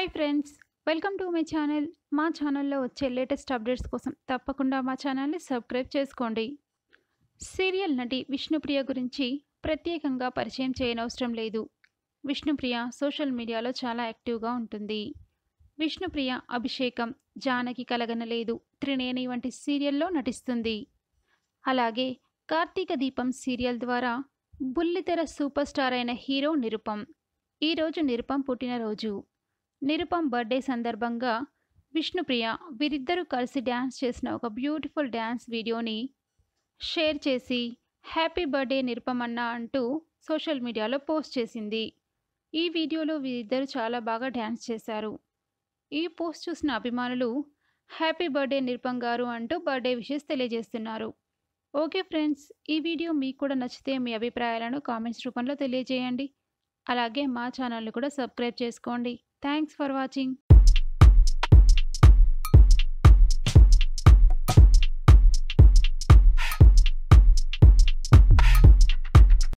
hi friends welcome to my channel మా ఛానల్లో వచ్చే లేటెస్ట్ అప్డేట్స్ కోసం తప్పకుండా మా ఛానల్ని సబ్స్క్రైబ్ చేసుకోండి సీరియల్ నటి విష్ణుప్రియ గురించి ప్రత్యేకంగా పరిచయం చేయనవసరం లేదు విష్ణుప్రియ సోషల్ మీడియాలో చాలా యాక్టివ్గా ఉంటుంది విష్ణుప్రియ అభిషేకం జానకి కలగనలేదు త్రినేని వంటి సీరియల్లో నటిస్తుంది అలాగే కార్తీక దీపం సీరియల్ ద్వారా బుల్లితెర సూపర్ స్టార్ అయిన హీరో నిరుపం ఈరోజు నిరుపం పుట్టినరోజు నిరుపం బర్త్డే సందర్భంగా విష్ణుప్రియ వీరిద్దరూ కలిసి డ్యాన్స్ చేసిన ఒక బ్యూటిఫుల్ డ్యాన్స్ వీడియోని షేర్ చేసి హ్యాపీ బర్త్డే నిరుపం అన్న అంటూ సోషల్ మీడియాలో పోస్ట్ చేసింది ఈ వీడియోలో వీరిద్దరూ చాలా బాగా డ్యాన్స్ చేశారు ఈ పోస్ట్ చూసిన అభిమానులు హ్యాపీ బర్త్డే నిరుపం గారు అంటూ బర్త్డే విషెస్ తెలియజేస్తున్నారు ఓకే ఫ్రెండ్స్ ఈ వీడియో మీకు కూడా నచ్చితే మీ అభిప్రాయాలను కామెంట్స్ రూపంలో తెలియజేయండి అలాగే మా ఛానల్ని కూడా సబ్స్క్రైబ్ చేసుకోండి థ్యాంక్స్ ఫర్ వాచింగ్